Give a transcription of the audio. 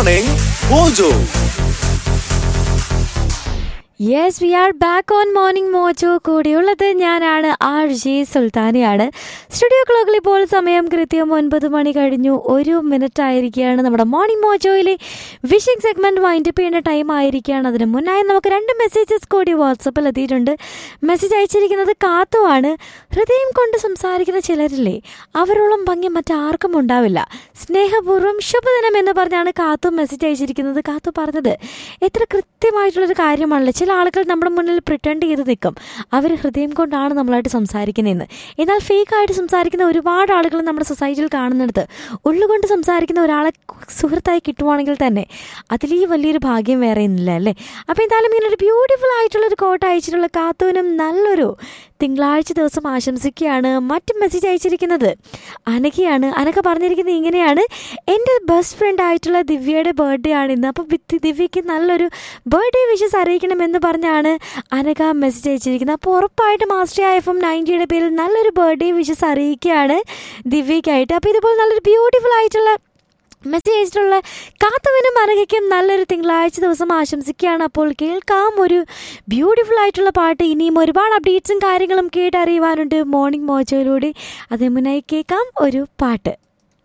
Morning Mojo. Yes we are back on Morning Mojo കൂടിയുള്ളത് ഞാനാണ് R G സുൽത്താനയാണ് studio ക്ലോക്കിൽ ഇപ്പോൾ സമയം കൃത്യം ഒൻപത് മണി കഴിഞ്ഞു ഒരു മിനിറ്റ് ആയിരിക്കുകയാണ് നമ്മുടെ മോർണിംഗ് മോജോയിലെ വിഷിംഗ് സെഗ്മെന്റ് വൈൻഡപ്പ് ചെയ്യുന്ന ടൈം ആയിരിക്കുകയാണ് അതിന് മുന്നായി നമുക്ക് രണ്ട് മെസ്സേജസ് കൂടി വാട്സപ്പിൽ എത്തിയിട്ടുണ്ട് മെസ്സേജ് അയച്ചിരിക്കുന്നത് കാത്തുവാണ് ഹൃദയം കൊണ്ട് സംസാരിക്കുന്ന ചിലരില്ലേ അവരോളം ഭംഗി മറ്റാർക്കും ഉണ്ടാവില്ല സ്നേഹപൂർവ്വം ശുഭദിനം എന്ന് പറഞ്ഞാണ് കാത്തു മെസ്സേജ് അയച്ചിരിക്കുന്നത് കാത്തു പറഞ്ഞത് എത്ര കൃത്യമായിട്ടുള്ളൊരു കാര്യമാണല്ലോ ചില ആളുകൾ നമ്മുടെ മുന്നിൽ പ്രിറ്റൻഡ് ചെയ്ത് നിൽക്കും അവർ ഹൃദയം കൊണ്ടാണ് നമ്മളായിട്ട് സംസാരിക്കുന്നതെന്ന് എന്നാൽ ഫേക്കായിട്ട് സംസാരിക്കുന്ന ഒരുപാട് ആളുകൾ നമ്മുടെ സൊസൈറ്റിയിൽ കാണുന്നിടത്ത് ഉള്ളുകൊണ്ട് സംസാരിക്കുന്ന ഒരാളെ സുഹൃത്തായി കിട്ടുവാണെങ്കിൽ തന്നെ അതിൽ ഈ വലിയൊരു ഭാഗ്യം വേറെ ഇല്ല അല്ലേ അപ്പോൾ എന്തായാലും ഇങ്ങനെ ഒരു ബ്യൂട്ടിഫുൾ ആയിട്ടുള്ളൊരു കോട്ട് അയച്ചിട്ടുള്ള കാത്തുവിനും നല്ലൊരു തിങ്കളാഴ്ച ദിവസം ആശംസിക്കുകയാണ് മറ്റും മെസ്സേജ് അയച്ചിരിക്കുന്നത് അനഘയാണ് അനഘ പറഞ്ഞിരിക്കുന്നത് ഇങ്ങനെയാണ് എൻ്റെ ബെസ്റ്റ് ഫ്രണ്ട് ആയിട്ടുള്ള ദിവ്യയുടെ ബർത്ത്ഡേ ആണ് ഇന്ന് അപ്പോൾ ദിവ്യയ്ക്ക് നല്ലൊരു ബർത്ത്ഡേ വിഷസ് അറിയിക്കണമെന്ന് പറഞ്ഞാണ് അനഘ മെസ്സേജ് അയച്ചിരിക്കുന്നത് അപ്പോൾ ഉറപ്പായിട്ടും മാസ്റ്റർ എഫ് എം നയൻറ്റിയുടെ പേരിൽ നല്ലൊരു ബർത്ത്ഡേ വിഷസ് അറിയിക്കുകയാണ് ദിവ്യയ്ക്കായിട്ട് അപ്പോൾ ഇതുപോലെ നല്ലൊരു ബ്യൂട്ടിഫുൾ ആയിട്ടുള്ള മെസ്സേജ് അയച്ചിട്ടുള്ള കാത്തവനും അനഘയ്ക്കും നല്ലൊരു തിങ്കളാഴ്ച ദിവസം ആശംസിക്കുകയാണ് അപ്പോൾ കേൾക്കാം ഒരു ബ്യൂട്ടിഫുൾ ആയിട്ടുള്ള പാട്ട് ഇനിയും ഒരുപാട് അപ്ഡേറ്റ്സും കാര്യങ്ങളും കേട്ടറിയുവാനുണ്ട് മോർണിംഗ് മോജയിലൂടെ അതേ മുന്നായി കേൾക്കാം ഒരു പാട്ട്